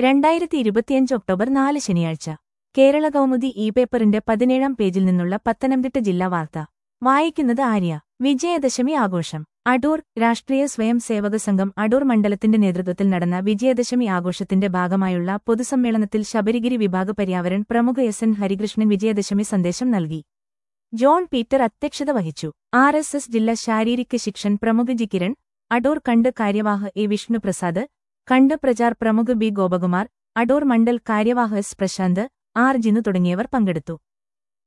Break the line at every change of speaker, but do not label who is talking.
രണ്ടായിരത്തി ഇരുപത്തിയഞ്ച് ഒക്ടോബർ നാല് ശനിയാഴ്ച കേരള കൗമുദി ഇ പേപ്പറിന്റെ പതിനേഴാം പേജിൽ നിന്നുള്ള പത്തനംതിട്ട ജില്ലാ വാർത്ത വായിക്കുന്നത് ആര്യ വിജയദശമി ആഘോഷം അടൂർ രാഷ്ട്രീയ സ്വയം സേവക സംഘം അടൂർ മണ്ഡലത്തിന്റെ നേതൃത്വത്തിൽ നടന്ന വിജയദശമി ആഘോഷത്തിന്റെ ഭാഗമായുള്ള പൊതുസമ്മേളനത്തിൽ ശബരിഗിരി വിഭാഗ പര്യാവരൺ പ്രമുഖ എസ് എൻ ഹരികൃഷ്ണൻ വിജയദശമി സന്ദേശം നൽകി ജോൺ പീറ്റർ അധ്യക്ഷത വഹിച്ചു ആർ എസ് എസ് ജില്ലാ ശാരീരിക ശിക്ഷൻ പ്രമുഖ ജി കിരൺ അടൂർ കണ്ട് കാര്യവാഹ എ വിഷ്ണുപ്രസാദ് കണ്ട് പ്രചാർ പ്രമുഖ ബി ഗോപകുമാർ അടൂർ മണ്ഡൽ കാര്യവാഹ എസ് പ്രശാന്ത് ആർ ജിനു തുടങ്ങിയവർ പങ്കെടുത്തു